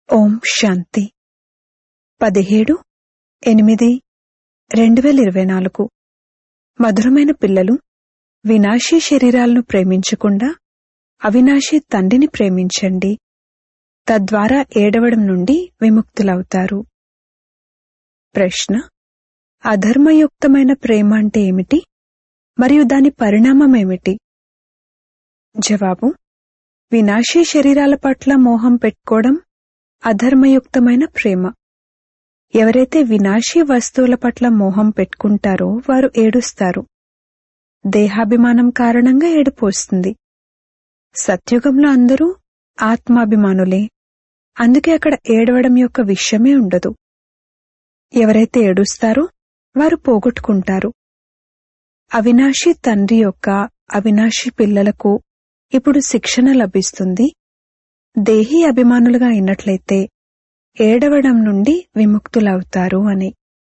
ఓం శాంతి పదిహేడు ఎనిమిది రెండు వేల ఇరవై నాలుగు మధురమైన పిల్లలు వినాశీ శరీరాలను ప్రేమించకుండా అవినాశీ తండ్రిని ప్రేమించండి తద్వారా ఏడవడం నుండి విముక్తులవుతారు ప్రశ్న అధర్మయుక్తమైన ప్రేమ అంటే ఏమిటి మరియు దాని పరిణామం ఏమిటి జవాబు వినాశీ శరీరాల పట్ల మోహం పెట్టుకోవడం అధర్మయుక్తమైన ప్రేమ ఎవరైతే వినాశీ వస్తువుల పట్ల మోహం పెట్టుకుంటారో వారు ఏడుస్తారు దేహాభిమానం కారణంగా ఏడుపు వస్తుంది సత్యుగంలో అందరూ ఆత్మాభిమానులే అందుకే అక్కడ ఏడవడం యొక్క విషయమే ఉండదు ఎవరైతే ఏడుస్తారో వారు పోగొట్టుకుంటారు అవినాశి తండ్రి యొక్క అవినాశి పిల్లలకు ఇప్పుడు శిక్షణ లభిస్తుంది దేహీ అభిమానులుగా అయినట్లయితే ఏడవడం నుండి విముక్తులవుతారు అని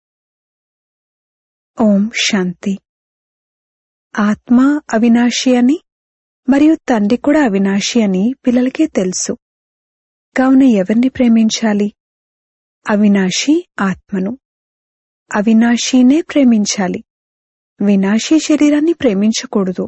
ఓం శాంతి ఆత్మ అవినాశి అని మరియు తండ్రి కూడా అవినాశి అని పిల్లలకే తెలుసు కావున ఎవరిని ప్రేమించాలి అవినాశి ఆత్మను అవినాశీనే ప్రేమించాలి వినాశీ శరీరాన్ని ప్రేమించకూడదు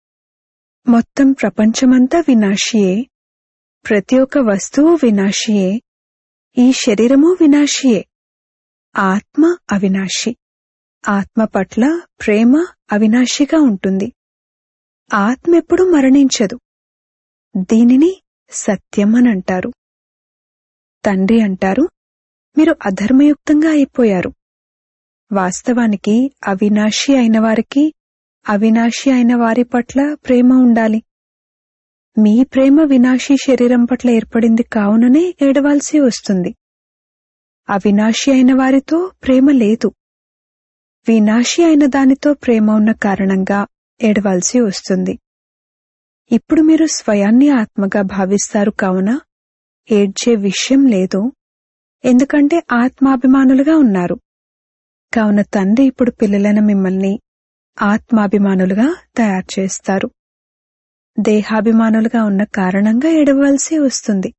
మొత్తం ప్రపంచమంతా వినాశియే ప్రతి ఒక్క వస్తువు వినాశియే ఈ శరీరము వినాశియే ఆత్మ అవినాశి ఆత్మ పట్ల ప్రేమ అవినాశిగా ఉంటుంది ఆత్మ ఎప్పుడు మరణించదు దీనిని సత్యం అని అంటారు తండ్రి అంటారు మీరు అధర్మయుక్తంగా అయిపోయారు వాస్తవానికి అవినాశి అయిన వారికి అవినాశి అయిన వారి పట్ల ప్రేమ ఉండాలి మీ ప్రేమ వినాశీ శరీరం పట్ల ఏర్పడింది కావుననే ఏడవాల్సి వస్తుంది అవినాశి అయిన వారితో ప్రేమ లేదు వినాశి అయిన దానితో ప్రేమ ఉన్న కారణంగా ఏడవాల్సి వస్తుంది ఇప్పుడు మీరు స్వయాన్ని ఆత్మగా భావిస్తారు కావున ఏడ్చే విషయం లేదు ఎందుకంటే ఆత్మాభిమానులుగా ఉన్నారు కావున తండ్రి ఇప్పుడు పిల్లలైన మిమ్మల్ని ఆత్మాభిమానులుగా తయారు చేస్తారు దేహాభిమానులుగా ఉన్న కారణంగా ఏడవలసి వస్తుంది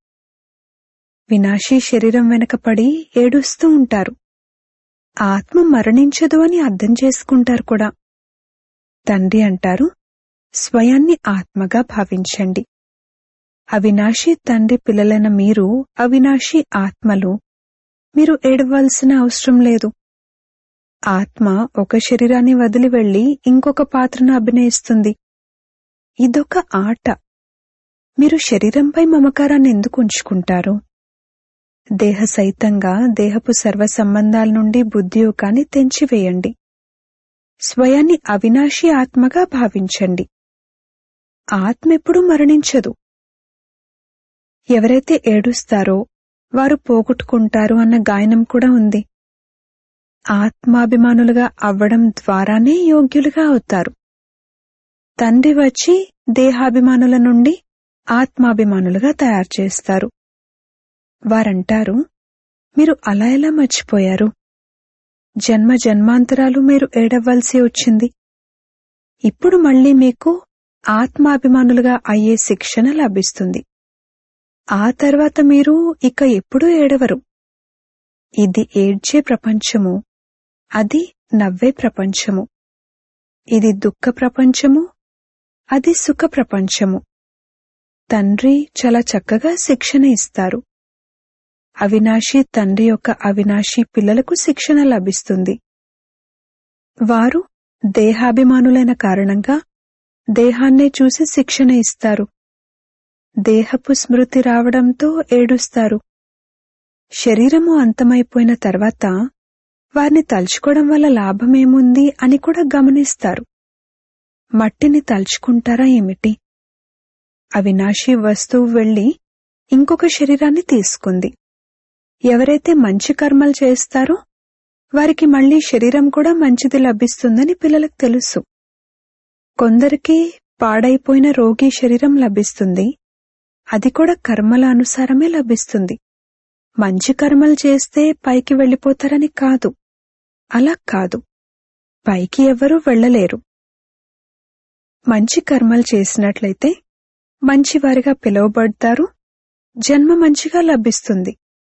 వినాశీ శరీరం వెనక పడి ఏడుస్తూ ఉంటారు ఆత్మ మరణించదు అని అర్థం చేసుకుంటారు కూడా తండ్రి అంటారు స్వయాన్ని ఆత్మగా భావించండి అవినాశి తండ్రి పిల్లలైన మీరు అవినాశి ఆత్మలు మీరు ఏడవలసిన అవసరం లేదు ఆత్మ ఒక శరీరాన్ని వదిలి వెళ్లి ఇంకొక పాత్రను అభినయిస్తుంది ఇదొక ఆట మీరు శరీరంపై మమకారాన్ని ఎందుకు ఉంచుకుంటారు దేహ సహితంగా దేహపు సర్వ సంబంధాల నుండి బుద్ధియోగాన్ని తెంచివేయండి స్వయాన్ని అవినాశి ఆత్మగా భావించండి ఆత్మ ఎప్పుడూ మరణించదు ఎవరైతే ఏడుస్తారో వారు పోగొట్టుకుంటారు అన్న గాయనం కూడా ఉంది ఆత్మాభిమానులుగా అవ్వడం ద్వారానే యోగ్యులుగా అవుతారు తండ్రి వచ్చి దేహాభిమానుల నుండి ఆత్మాభిమానులుగా తయారు చేస్తారు వారంటారు మీరు అలా ఎలా మర్చిపోయారు జన్మ జన్మాంతరాలు మీరు ఏడవలసి వచ్చింది ఇప్పుడు మళ్ళీ మీకు ఆత్మాభిమానులుగా అయ్యే శిక్షణ లభిస్తుంది ఆ తర్వాత మీరు ఇక ఎప్పుడూ ఏడవరు ఇది ఏడ్చే ప్రపంచము అది నవ్వే ప్రపంచము ఇది దుఃఖ ప్రపంచము అది సుఖ ప్రపంచము తండ్రి చాలా చక్కగా శిక్షణ ఇస్తారు అవినాశి తండ్రి యొక్క అవినాశి పిల్లలకు శిక్షణ లభిస్తుంది వారు దేహాభిమానులైన కారణంగా దేహాన్నే చూసి శిక్షణ ఇస్తారు దేహపు స్మృతి రావడంతో ఏడుస్తారు శరీరము అంతమైపోయిన తర్వాత వారిని తలుచుకోవడం వల్ల లాభమేముంది అని కూడా గమనిస్తారు మట్టిని తలుచుకుంటారా ఏమిటి అవినాశి వస్తువు వెళ్లి ఇంకొక శరీరాన్ని తీసుకుంది ఎవరైతే మంచి కర్మలు చేస్తారో వారికి మళ్లీ శరీరం కూడా మంచిది లభిస్తుందని పిల్లలకు తెలుసు కొందరికి పాడైపోయిన రోగి శరీరం లభిస్తుంది అది కూడా కర్మల అనుసారమే లభిస్తుంది మంచి కర్మలు చేస్తే పైకి వెళ్లిపోతారని కాదు అలా కాదు పైకి ఎవరూ వెళ్లలేరు మంచి కర్మలు చేసినట్లయితే మంచివారిగా పిలువబడతారు జన్మ మంచిగా లభిస్తుంది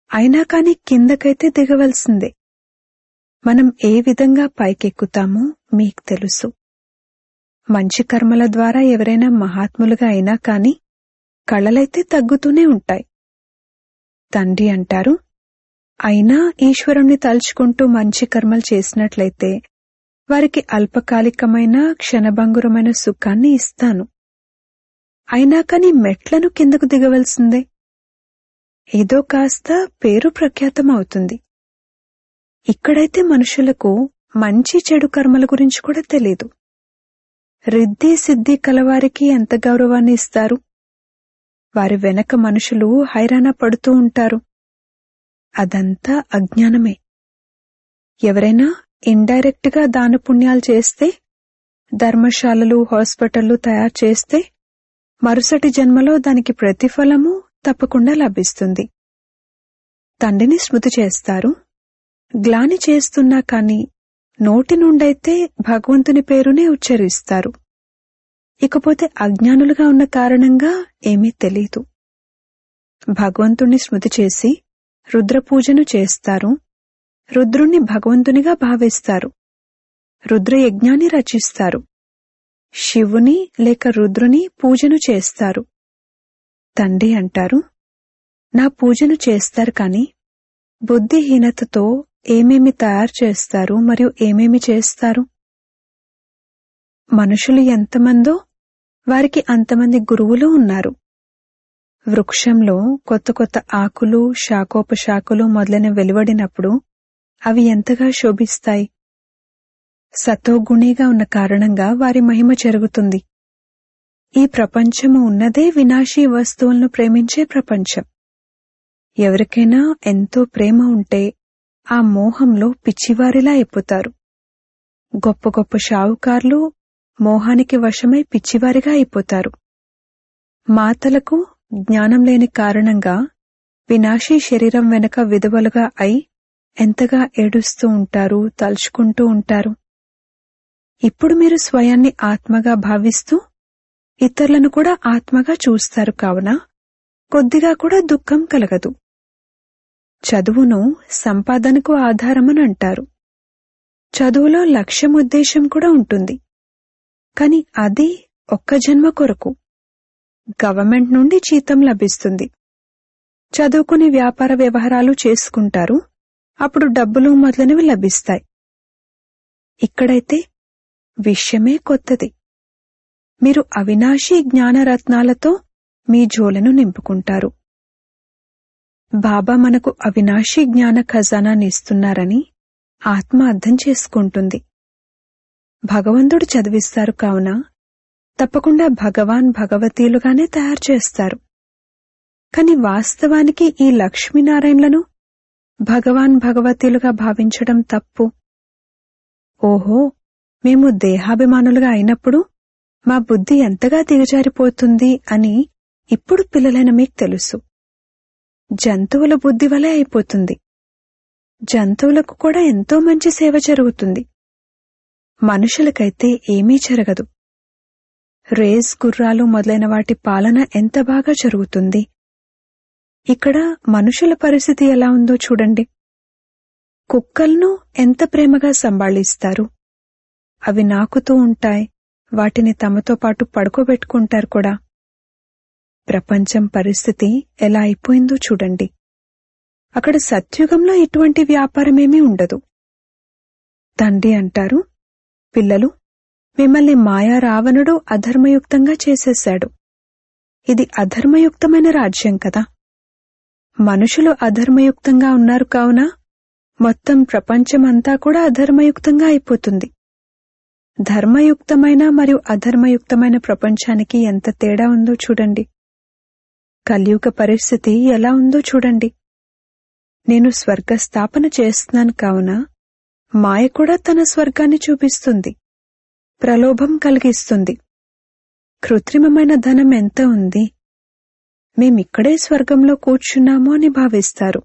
అయినా కాని కిందకైతే దిగవలసిందే మనం ఏ విధంగా పైకెక్కుతామో మీకు తెలుసు మంచి కర్మల ద్వారా ఎవరైనా మహాత్ములుగా అయినా కాని కళలైతే తగ్గుతూనే ఉంటాయి తండ్రి అంటారు అయినా ఈశ్వరుణ్ణి తలుచుకుంటూ మంచి కర్మలు చేసినట్లయితే వారికి అల్పకాలికమైన క్షణభంగురమైన సుఖాన్ని ఇస్తాను అయినా కాని మెట్లను కిందకు దిగవలసిందే ఏదో కాస్త పేరు ప్రఖ్యాతం అవుతుంది ఇక్కడైతే మనుషులకు మంచి చెడు కర్మల గురించి కూడా తెలీదు రిద్ధి సిద్ధి కలవారికి ఎంత గౌరవాన్ని ఇస్తారు వారి వెనక మనుషులు హైరాణ పడుతూ ఉంటారు అదంతా అజ్ఞానమే ఎవరైనా ఇండైరెక్ట్ గా దానపుణ్యాలు చేస్తే ధర్మశాలలు హాస్పిటళ్లు తయారు చేస్తే మరుసటి జన్మలో దానికి ప్రతిఫలము తప్పకుండా లభిస్తుంది తండ్రిని స్మృతి చేస్తారు గ్లాని చేస్తున్నా కాని నోటి నుండైతే భగవంతుని పేరునే ఉచ్చరిస్తారు ఇకపోతే అజ్ఞానులుగా ఉన్న కారణంగా ఏమీ తెలీదు భగవంతుణ్ణి స్మృతి చేసి రుద్రపూజను చేస్తారు రుద్రుణ్ణి భగవంతునిగా భావిస్తారు రుద్రయజ్ఞాన్ని రచిస్తారు శివుని లేక రుద్రుని పూజను చేస్తారు తండ్రి అంటారు నా పూజను చేస్తారు కాని బుద్ధిహీనతతో ఏమేమి తయారు చేస్తారు మరియు ఏమేమి చేస్తారు మనుషులు ఎంతమందో వారికి అంతమంది గురువులు ఉన్నారు వృక్షంలో కొత్త కొత్త ఆకులు శాఖోపశాఖలు మొదలైన వెలువడినప్పుడు అవి ఎంతగా శోభిస్తాయి సతోగుణిగా ఉన్న కారణంగా వారి మహిమ జరుగుతుంది ఈ ప్రపంచము ఉన్నదే వినాశీ వస్తువులను ప్రేమించే ప్రపంచం ఎవరికైనా ఎంతో ప్రేమ ఉంటే ఆ మోహంలో పిచ్చివారిలా అయిపోతారు గొప్ప గొప్ప షావుకార్లు మోహానికి వశమై పిచ్చివారిగా అయిపోతారు మాతలకు జ్ఞానం లేని కారణంగా వినాశీ శరీరం వెనక విధవలుగా అయి ఎంతగా ఏడుస్తూ ఉంటారు తలుచుకుంటూ ఉంటారు ఇప్పుడు మీరు స్వయాన్ని ఆత్మగా భావిస్తూ ఇతరులను కూడా ఆత్మగా చూస్తారు కావున కొద్దిగా కూడా దుఃఖం కలగదు చదువును సంపాదనకు ఆధారమని అంటారు చదువులో లక్ష్యం ఉద్దేశం కూడా ఉంటుంది కాని అది ఒక్క జన్మ కొరకు గవర్నమెంట్ నుండి జీతం లభిస్తుంది చదువుకుని వ్యాపార వ్యవహారాలు చేసుకుంటారు అప్పుడు డబ్బులు మొదలైనవి లభిస్తాయి ఇక్కడైతే విషయమే కొత్తది మీరు అవినాశీ జ్ఞానరత్నాలతో మీ జోలను నింపుకుంటారు బాబా మనకు అవినాశీ జ్ఞాన ఖజానాన్ని ఇస్తున్నారని ఆత్మ అర్థం చేసుకుంటుంది భగవంతుడు చదివిస్తారు కావున తప్పకుండా భగవాన్ భగవతీలుగానే తయారు చేస్తారు కాని వాస్తవానికి ఈ లక్ష్మీనారాయణలను భగవాన్ భగవతీలుగా భావించడం తప్పు ఓహో మేము దేహాభిమానులుగా అయినప్పుడు మా బుద్ధి ఎంతగా దిగజారిపోతుంది అని ఇప్పుడు పిల్లలైన మీకు తెలుసు జంతువుల బుద్ధి వలె అయిపోతుంది జంతువులకు కూడా ఎంతో మంచి సేవ జరుగుతుంది మనుషులకైతే ఏమీ జరగదు రేస్ గుర్రాలు మొదలైన వాటి పాలన ఎంత బాగా జరుగుతుంది ఇక్కడ మనుషుల పరిస్థితి ఎలా ఉందో చూడండి కుక్కలను ఎంత ప్రేమగా సంభాళిస్తారు అవి నాకుతూ ఉంటాయి వాటిని తమతో పాటు పడుకోబెట్టుకుంటారు కూడా ప్రపంచం పరిస్థితి ఎలా అయిపోయిందో చూడండి అక్కడ సత్యుగంలో ఎటువంటి వ్యాపారమేమీ ఉండదు తండ్రి అంటారు పిల్లలు మిమ్మల్ని మాయా రావణుడు అధర్మయుక్తంగా చేసేశాడు ఇది అధర్మయుక్తమైన రాజ్యం కదా మనుషులు అధర్మయుక్తంగా ఉన్నారు కావున మొత్తం ప్రపంచమంతా కూడా అధర్మయుక్తంగా అయిపోతుంది ధర్మయుక్తమైన మరియు అధర్మయుక్తమైన ప్రపంచానికి ఎంత తేడా ఉందో చూడండి కలియుగ పరిస్థితి ఎలా ఉందో చూడండి నేను స్వర్గ స్థాపన చేస్తున్నాను కావున మాయ కూడా తన స్వర్గాన్ని చూపిస్తుంది ప్రలోభం కలిగిస్తుంది కృత్రిమమైన ధనం ఎంత ఉంది మేమిక్కడే స్వర్గంలో కూర్చున్నాము అని భావిస్తారు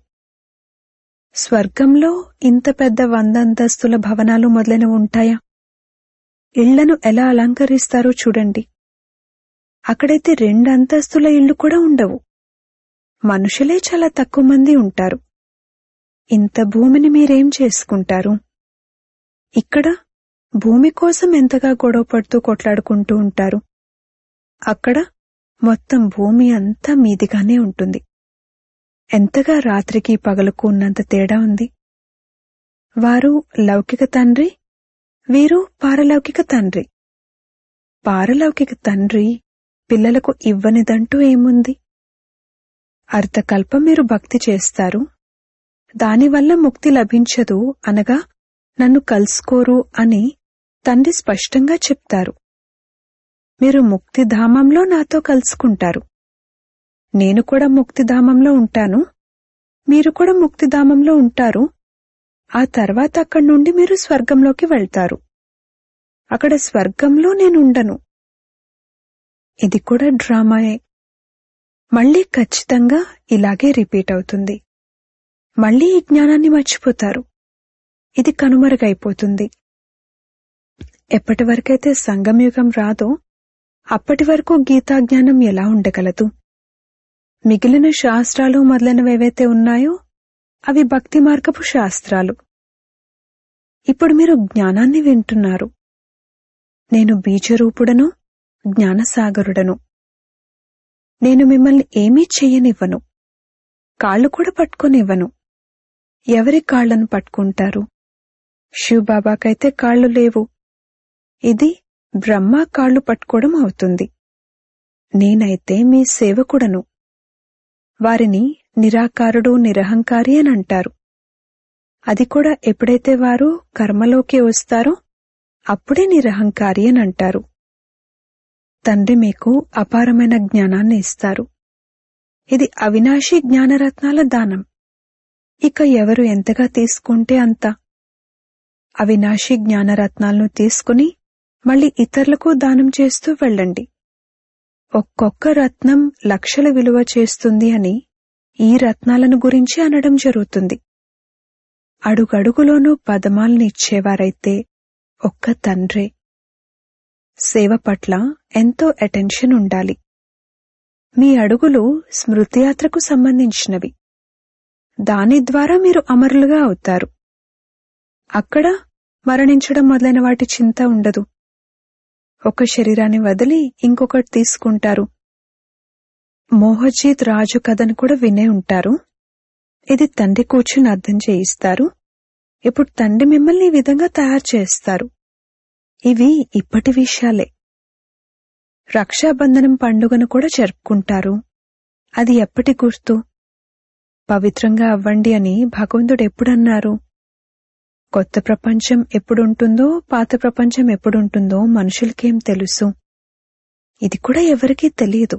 స్వర్గంలో ఇంత పెద్ద వంద అంతస్తుల భవనాలు మొదలైనవి ఉంటాయా ఇళ్లను ఎలా అలంకరిస్తారో చూడండి అక్కడైతే రెండు అంతస్తుల ఇళ్లు కూడా ఉండవు మనుషులే చాలా తక్కువ మంది ఉంటారు ఇంత భూమిని మీరేం చేసుకుంటారు ఇక్కడ భూమి కోసం ఎంతగా గొడవ పడుతూ కొట్లాడుకుంటూ ఉంటారు అక్కడ మొత్తం భూమి అంతా మీదిగానే ఉంటుంది ఎంతగా రాత్రికి పగలకు ఉన్నంత తేడా ఉంది వారు లౌకిక తండ్రి వీరు పారలౌకిక తండ్రి పారలౌకిక తండ్రి పిల్లలకు ఇవ్వనిదంటూ ఏముంది అర్ధకల్పం మీరు భక్తి చేస్తారు దానివల్ల ముక్తి లభించదు అనగా నన్ను కలుసుకోరు అని తండ్రి స్పష్టంగా చెప్తారు మీరు ముక్తిధామంలో నాతో కలుసుకుంటారు నేను కూడా ముక్తిధామంలో ఉంటాను మీరు కూడా ముక్తిధామంలో ఉంటారు ఆ తర్వాత అక్కడి నుండి మీరు స్వర్గంలోకి వెళ్తారు అక్కడ స్వర్గంలో నేను ఉండను ఇది కూడా డ్రామాయే మళ్ళీ ఖచ్చితంగా ఇలాగే రిపీట్ అవుతుంది మళ్ళీ ఈ జ్ఞానాన్ని మర్చిపోతారు ఇది కనుమరుగైపోతుంది ఎప్పటి వరకైతే సంగమయుగం రాదో అప్పటి వరకు గీతా జ్ఞానం ఎలా ఉండగలదు మిగిలిన శాస్త్రాలు మొదలైనవేవైతే ఉన్నాయో అవి భక్తి మార్గపు శాస్త్రాలు ఇప్పుడు మీరు జ్ఞానాన్ని వింటున్నారు నేను బీజరూపుడను జ్ఞానసాగరుడను నేను మిమ్మల్ని ఏమీ చెయ్యనివ్వను కాళ్ళు కూడా పట్టుకొనివ్వను ఎవరి కాళ్లను పట్టుకుంటారు శివబాబాకైతే కాళ్ళు లేవు ఇది బ్రహ్మ కాళ్ళు పట్టుకోవడం అవుతుంది నేనైతే మీ సేవకుడను వారిని నిరాకారుడు నిరహంకారి అని అంటారు అది కూడా ఎప్పుడైతే వారు కర్మలోకి వస్తారో అప్పుడే నిరహంకారి అని అంటారు తండ్రి మీకు అపారమైన జ్ఞానాన్ని ఇస్తారు ఇది అవినాశి జ్ఞానరత్నాల దానం ఇక ఎవరు ఎంతగా తీసుకుంటే అంత అవినాశి జ్ఞానరత్నాలను తీసుకుని మళ్ళీ ఇతరులకు దానం చేస్తూ వెళ్ళండి ఒక్కొక్క రత్నం లక్షల విలువ చేస్తుంది అని ఈ రత్నాలను గురించి అనడం జరుగుతుంది అడుగడుగులోనూ పదమాలను ఇచ్చేవారైతే ఒక్క తండ్రే సేవ పట్ల ఎంతో అటెన్షన్ ఉండాలి మీ అడుగులు స్మృతియాత్రకు సంబంధించినవి దాని ద్వారా మీరు అమరులుగా అవుతారు అక్కడ మరణించడం మొదలైన వాటి చింత ఉండదు ఒక శరీరాన్ని వదిలి ఇంకొకటి తీసుకుంటారు మోహజీత్ రాజు కథను కూడా వినే ఉంటారు ఇది తండ్రి కూర్చుని అర్థం చేయిస్తారు ఇప్పుడు తండ్రి మిమ్మల్ని ఈ విధంగా తయారు చేస్తారు ఇవి ఇప్పటి విషయాలే రక్షాబంధనం పండుగను కూడా జరుపుకుంటారు అది ఎప్పటి గుర్తు పవిత్రంగా అవ్వండి అని భగవంతుడు ఎప్పుడన్నారు కొత్త ప్రపంచం ఎప్పుడుంటుందో పాత ప్రపంచం ఎప్పుడుంటుందో మనుషులకేం తెలుసు ఇది కూడా ఎవరికీ తెలియదు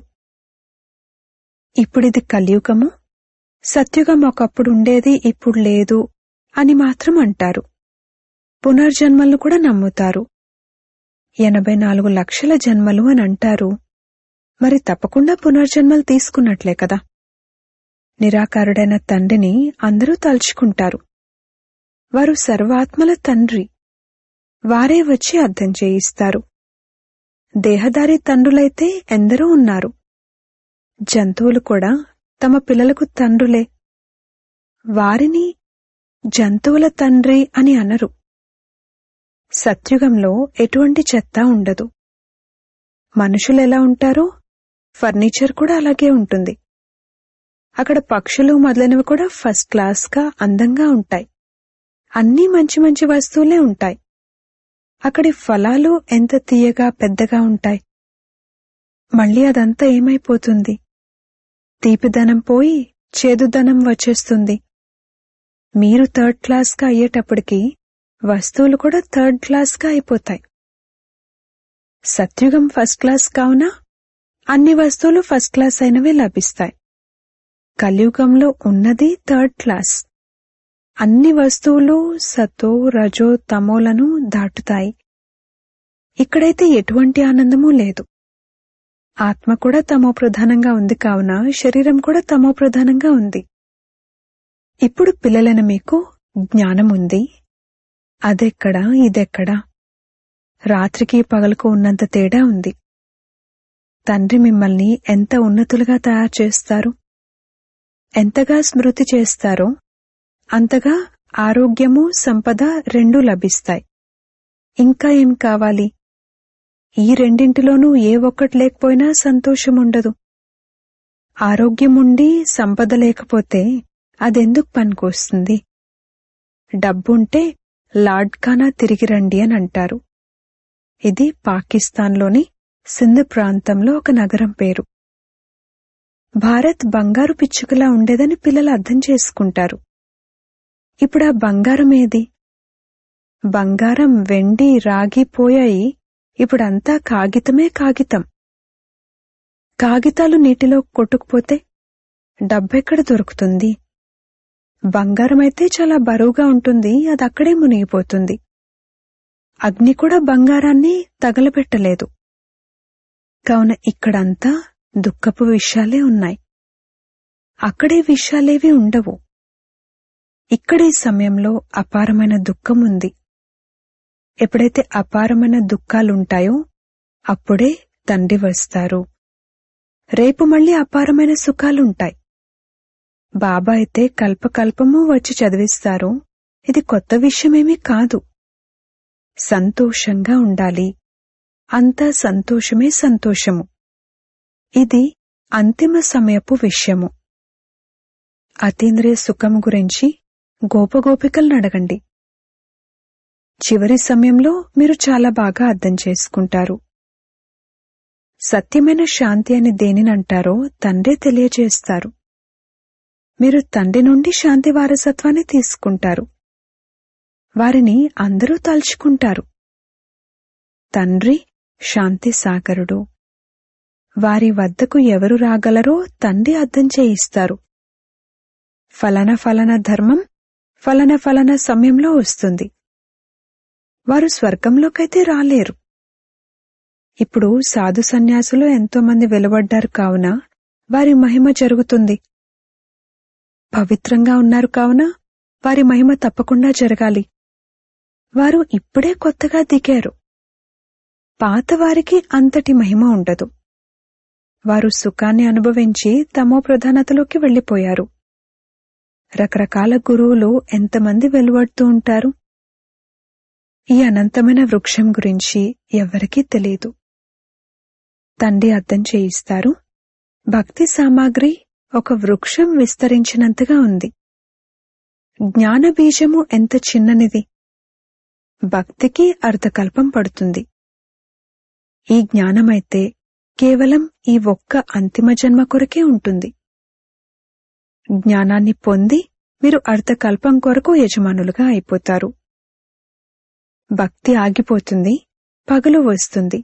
ఇప్పుడిది కలియుగము సత్యుగం ఒకప్పుడు ఉండేది ఇప్పుడు లేదు అని మాత్రం అంటారు పునర్జన్మలను కూడా నమ్ముతారు ఎనభై నాలుగు లక్షల జన్మలు అని అంటారు మరి తప్పకుండా పునర్జన్మలు తీసుకున్నట్లే కదా నిరాకారుడైన తండ్రిని అందరూ తలుచుకుంటారు వారు సర్వాత్మల తండ్రి వారే వచ్చి అర్థం చేయిస్తారు దేహదారి తండ్రులైతే ఎందరో ఉన్నారు జంతువులు కూడా తమ పిల్లలకు తండ్రులే వారిని జంతువుల తండ్రి అని అనరు సత్యుగంలో ఎటువంటి చెత్త ఉండదు మనుషులు ఎలా ఉంటారో ఫర్నిచర్ కూడా అలాగే ఉంటుంది అక్కడ పక్షులు మొదలైనవి కూడా ఫస్ట్ క్లాస్ గా అందంగా ఉంటాయి అన్నీ మంచి మంచి వస్తువులే ఉంటాయి అక్కడి ఫలాలు ఎంత తీయగా పెద్దగా ఉంటాయి మళ్ళీ అదంతా ఏమైపోతుంది తీపిదనం పోయి చేదుదనం వచ్చేస్తుంది మీరు థర్డ్ క్లాస్గా అయ్యేటప్పటికి వస్తువులు కూడా థర్డ్ క్లాస్గా అయిపోతాయి సత్యుగం ఫస్ట్ క్లాస్ కావున అన్ని వస్తువులు ఫస్ట్ క్లాస్ అయినవే లభిస్తాయి కలియుగంలో ఉన్నది థర్డ్ క్లాస్ అన్ని వస్తువులు సతో రజో తమోలను దాటుతాయి ఇక్కడైతే ఎటువంటి ఆనందమూ లేదు ఆత్మ కూడా తమో ప్రధానంగా ఉంది కావున శరీరం కూడా తమో ప్రధానంగా ఉంది ఇప్పుడు పిల్లలైన మీకు జ్ఞానం ఉంది అదెక్కడా ఇదెక్కడా రాత్రికి పగలకు ఉన్నంత తేడా ఉంది తండ్రి మిమ్మల్ని ఎంత ఉన్నతులుగా తయారు చేస్తారు ఎంతగా స్మృతి చేస్తారో అంతగా ఆరోగ్యము సంపద రెండూ లభిస్తాయి ఇంకా ఏం కావాలి ఈ రెండింటిలోనూ ఏ ఒక్కటి లేకపోయినా సంతోషం ఉండదు ఆరోగ్యం ఉండి సంపద లేకపోతే అదెందుకు పనికొస్తుంది డబ్బుంటే లాడ్ఖానా తిరిగి రండి అని అంటారు ఇది పాకిస్తాన్లోని సింధ్ ప్రాంతంలో ఒక నగరం పేరు భారత్ బంగారు పిచ్చుకలా ఉండేదని పిల్లలు అర్థం చేసుకుంటారు ఇప్పుడు ఆ బంగారం ఏది బంగారం వెండి రాగి పోయాయి ఇప్పుడంతా కాగితమే కాగితం కాగితాలు నీటిలో కొట్టుకుపోతే డబ్బెక్కడ దొరుకుతుంది బంగారమైతే చాలా బరువుగా ఉంటుంది అది అక్కడే మునిగిపోతుంది అగ్ని కూడా బంగారాన్ని తగలబెట్టలేదు కావున ఇక్కడంతా దుఃఖపు విషయాలే ఉన్నాయి అక్కడే విషయాలేవి ఉండవు ఇక్కడే సమయంలో అపారమైన దుఃఖం ఉంది ఎప్పుడైతే అపారమైన దుఃఖాలుంటాయో అప్పుడే తండ్రి వస్తారు రేపు మళ్ళీ అపారమైన సుఖాలుంటాయి బాబా అయితే కల్పకల్పము వచ్చి చదివిస్తారు ఇది కొత్త విషయమేమీ కాదు సంతోషంగా ఉండాలి అంతా సంతోషమే సంతోషము ఇది అంతిమ సమయపు విషయము అతీంద్రియ సుఖం గురించి గోపగోపికలను అడగండి చివరి సమయంలో మీరు చాలా బాగా అర్థం చేసుకుంటారు సత్యమైన శాంతి అని దేనినంటారో తండ్రే తెలియజేస్తారు మీరు తండ్రి నుండి శాంతి వారసత్వాన్ని తీసుకుంటారు వారిని అందరూ తలుచుకుంటారు తండ్రి శాంతి సాగరుడు వారి వద్దకు ఎవరు రాగలరో తండ్రి అర్థం చేయిస్తారు ఫలన ఫలన ధర్మం ఫలన ఫలన సమయంలో వస్తుంది వారు స్వర్గంలోకైతే రాలేరు ఇప్పుడు సాధు సన్యాసులు ఎంతో మంది వెలువడ్డారు కావున వారి మహిమ జరుగుతుంది పవిత్రంగా ఉన్నారు కావున వారి మహిమ తప్పకుండా జరగాలి వారు ఇప్పుడే కొత్తగా దిగారు పాత వారికి అంతటి మహిమ ఉండదు వారు సుఖాన్ని అనుభవించి తమో ప్రధానతలోకి వెళ్లిపోయారు రకరకాల గురువులు ఎంతమంది వెలువడుతూ ఉంటారు ఈ అనంతమైన వృక్షం గురించి ఎవరికీ తెలియదు తండ్రి అర్థం చేయిస్తారు భక్తి సామాగ్రి ఒక వృక్షం విస్తరించినంతగా ఉంది జ్ఞాన బీజము ఎంత చిన్ననిది భక్తికి అర్ధకల్పం పడుతుంది ఈ జ్ఞానమైతే కేవలం ఈ ఒక్క అంతిమ జన్మ కొరకే ఉంటుంది జ్ఞానాన్ని పొంది మీరు అర్ధకల్పం కొరకు యజమానులుగా అయిపోతారు భక్తి ఆగిపోతుంది పగలు వస్తుంది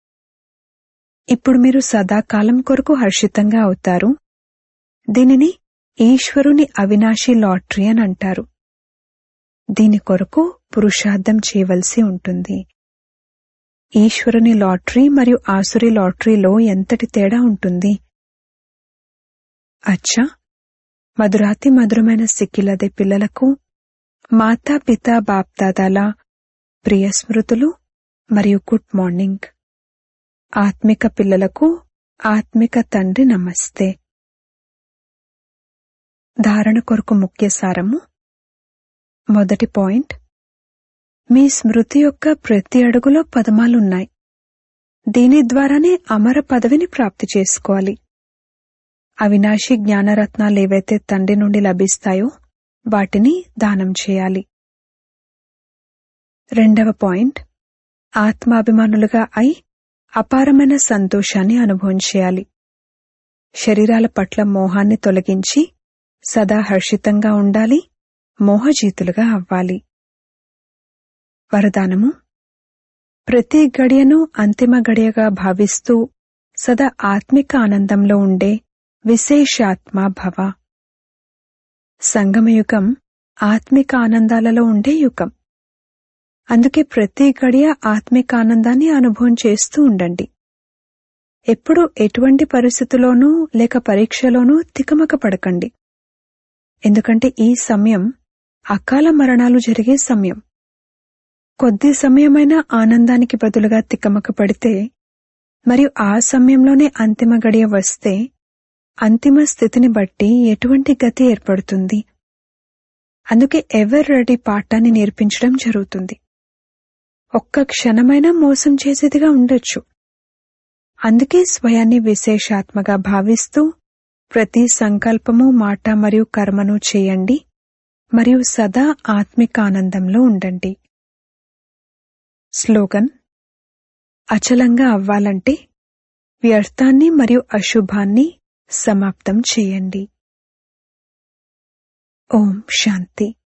ఇప్పుడు మీరు సదాకాలం కొరకు హర్షితంగా అవుతారు దీనిని ఈశ్వరుని అవినాశి లాటరీ అని అంటారు దీని కొరకు పురుషార్థం చేయవలసి ఉంటుంది ఈశ్వరుని లాటరీ మరియు ఆసురి లాటరీలో ఎంతటి తేడా ఉంటుంది అచ్చా మధురాతి మధురమైన సిక్కిలదే పిల్లలకు మాతా పిత బాప్దాదాల ప్రియ స్మృతులు మరియు గుడ్ మార్నింగ్ ఆత్మిక పిల్లలకు ఆత్మిక తండ్రి నమస్తే ధారణ కొరకు ముఖ్య సారము మొదటి పాయింట్ మీ స్మృతి యొక్క ప్రతి అడుగులో పదమాలున్నాయి దీని ద్వారానే అమర పదవిని ప్రాప్తి చేసుకోవాలి అవినాశి జ్ఞానరత్నాలు ఏవైతే తండ్రి నుండి లభిస్తాయో వాటిని దానం చేయాలి రెండవ పాయింట్ ఆత్మాభిమానులుగా అయి అపారమైన సంతోషాన్ని అనుభవం చేయాలి శరీరాల పట్ల మోహాన్ని తొలగించి సదా హర్షితంగా ఉండాలి మోహజీతులుగా అవ్వాలి వరదానము ప్రతి గడియను అంతిమ గడియగా భావిస్తూ సదా ఆత్మిక ఆనందంలో ఉండే విశేషాత్మ భవ సంగమయుగం ఆత్మిక ఆనందాలలో ఉండే యుగం అందుకే ప్రతి గడియ ఆత్మిక ఆనందాన్ని అనుభవం చేస్తూ ఉండండి ఎప్పుడు ఎటువంటి పరిస్థితిలోనూ లేక పరీక్షలోనూ తికమక పడకండి ఎందుకంటే ఈ సమయం అకాల మరణాలు జరిగే సమయం కొద్ది సమయమైన ఆనందానికి బదులుగా తికమక పడితే మరియు ఆ సమయంలోనే అంతిమ గడియ వస్తే అంతిమ స్థితిని బట్టి ఎటువంటి గతి ఏర్పడుతుంది అందుకే ఎవర్ రెడీ పాఠాన్ని నేర్పించడం జరుగుతుంది ఒక్క క్షణమైనా మోసం చేసేదిగా ఉండొచ్చు అందుకే స్వయాన్ని విశేషాత్మగా భావిస్తూ ప్రతి సంకల్పము మాట మరియు కర్మను చేయండి మరియు సదా ఆత్మిక ఆనందంలో ఉండండి స్లోగన్ అచలంగా అవ్వాలంటే వ్యర్థాన్ని మరియు అశుభాన్ని సమాప్తం చేయండి ఓం శాంతి